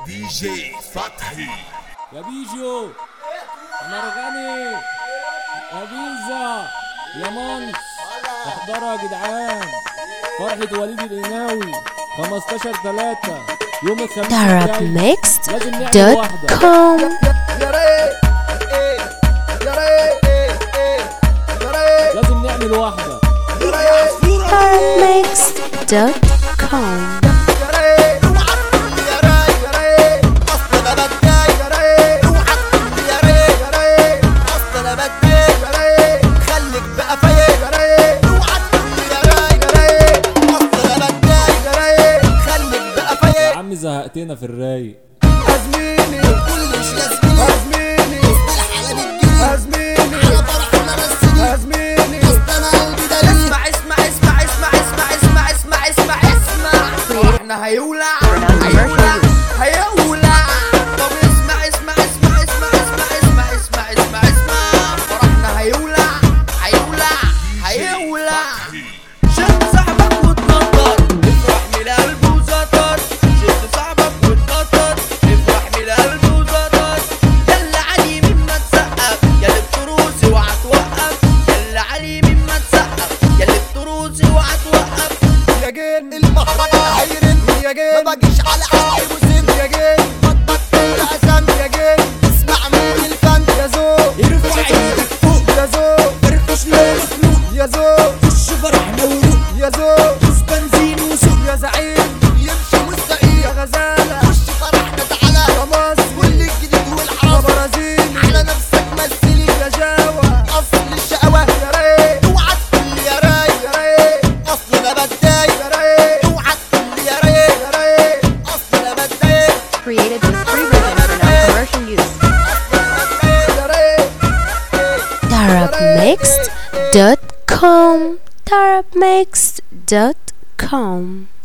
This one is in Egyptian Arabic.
دي جي فتحي يا بيجو مرغني يا بيزا يا مانس احضروا يا جدعان فرحة وليد القناوي 15 3 يوم الخميس الجاي. لازم نعمل واحدة Darabmixed.com يا ريت ايه يا ريت ايه ايه يا ريت لازم نعمل واحدة يا ريت Darabmixed.com يا ريت يا ريت يا ريت اصل انا بتضايق يا ريت يا ريت يا ريت اصل انا بتضايق يا ريت خليك بقى فايق يا ريت يا ريت يا ريت اصل انا بتضايق يا ريت خليك بقى يا فايق عم زهقتنا في الرايق ازميني كلش ياسميني ازميني ازميني ازميني اسمع اسمع اسمع اسمع اسمع اسمع اسمع اسمع اسمع احنا هيولع هيولع هيولع طب اسمع اسمع اسمع اسمع اسمع اسمع اسمع اسمع اسمع فرحنا هيولع هيولع هيولع شد صاحبك وتنطر افرح من قلبه وزطر شد صاحبك وتنطر افرح من قلبه وزطر يلا علي مما تسقف يا اللي بتروسي اوعى توقف يلا علي مما تسقف يا اللي بتروسي اوعى توقف يا جن المهرجان هيرن يا جن ما باجيش على عقلي وسن يا جن بطبط العزم يا جن اسمع من الفن يا زو ارفع ايدك فوق يا زو ارفش لو يا زو خش فرحنا وروق يا زو دوس بنزين وسوق يا زعيم يمشي مستقيم يا غزالة خش فرحنا تعالى يا مصر كل الجديد والحرام برازيل على نفسك مثلي يا جاوة اصل الشقوة يا ريت اوعى تقول يا ريت يا ريت اصل انا بتضايق يا ريت اوعى تقول يا ريت يا ريت اصل انا بتضايق Created with free version for no commercial use يا ريت Darabmixed.com Darabmixed.com